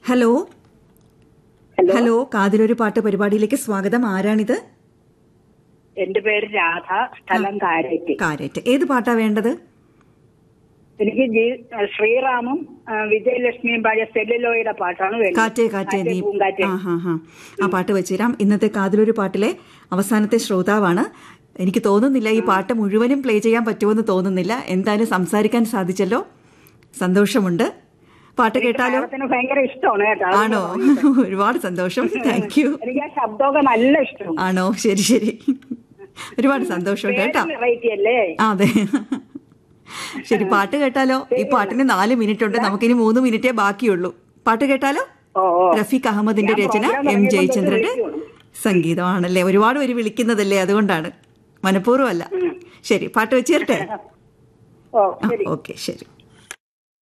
Hello hello hello കാതിലൊരു പാട്ട് പരിപാടിയിലേക്ക് സ്വാഗതം ആരാണിത് എന്റെ പേര് രാധ സ്ഥലം കാരറ്റ് കാരറ്റ് ഏത് പാട്ടാ വേണ്ടത് എനിക്ക് ജി- ശ്രീറാമും ആ, വിജയലക്ഷ്മിയും പാടിയ സെല്ലുലോയുടെ പാട്ടാണ് വേണ്ടത് കാറ്റേ കാറ്റേ നീ പൂങ്കാറ്റേ ആ ഹാ ഹാ ആ പാട്ട് വെച്ചുതരാം ഇന്നത്തെ കാതിലൊരു പാട്ടിലെ അവസാനത്തെ ശ്രോതാവാണ് എനിക്ക് തോന്നുന്നില്ല ഈ പാട്ട് മുഴുവനും പ്ലേ ചെയ്യാൻ പറ്റുമെന്ന് തോന്നുന്നില്ല എന്തായാലും സംസാരിക്കാൻ സാധിച്ചല്ലോ സന്തോഷമുണ്ട് പാട്ട് കേട്ടാലോ മാഡത്തിന് ഭയങ്കര ഇഷ്ടമാണ് കേട്ടോ ആണോ ഒരുപാട് സന്തോഷം താങ്ക് യു എനിക്ക് ആ ശബ്ദമൊക്കെ നല്ല ഇഷ്ടമാണ് ആണോ ശരി ശരി ഒരുപാട് സന്തോഷമുണ്ട് കേട്ടോ വെറൈറ്റി അല്ലേ ആ, അതെ ശരി പാട്ട് കേട്ടാലോ ഈ പാട്ടിന് നാല് മിനിറ്റ് ഉണ്ട് നമുക്കിനി മൂന്ന് മിനിറ്റേ ബാക്കിയുള്ളൂ പാട്ട് കേട്ടാലോ ഓ ഓ റഫീഖ് അഹമ്മദിന്റെ ഞാൻ രചന program എം തുടങ്ങിയപ്പോൾ ജയചന്ദ്രന്റെ തൊട്ട് വിളിക്കുവാണ്. സംഗീതമാണല്ലേ ഒരുപാട് പേര് വിളിക്കുന്നതല്ലേ അതുകൊണ്ടാണ് മനഃപൂർവ്വമല്ല ശരി പാട്ട് വെച്ച് തരട്ടെ ഓ ആ ശരി ഓക്കെ ശരി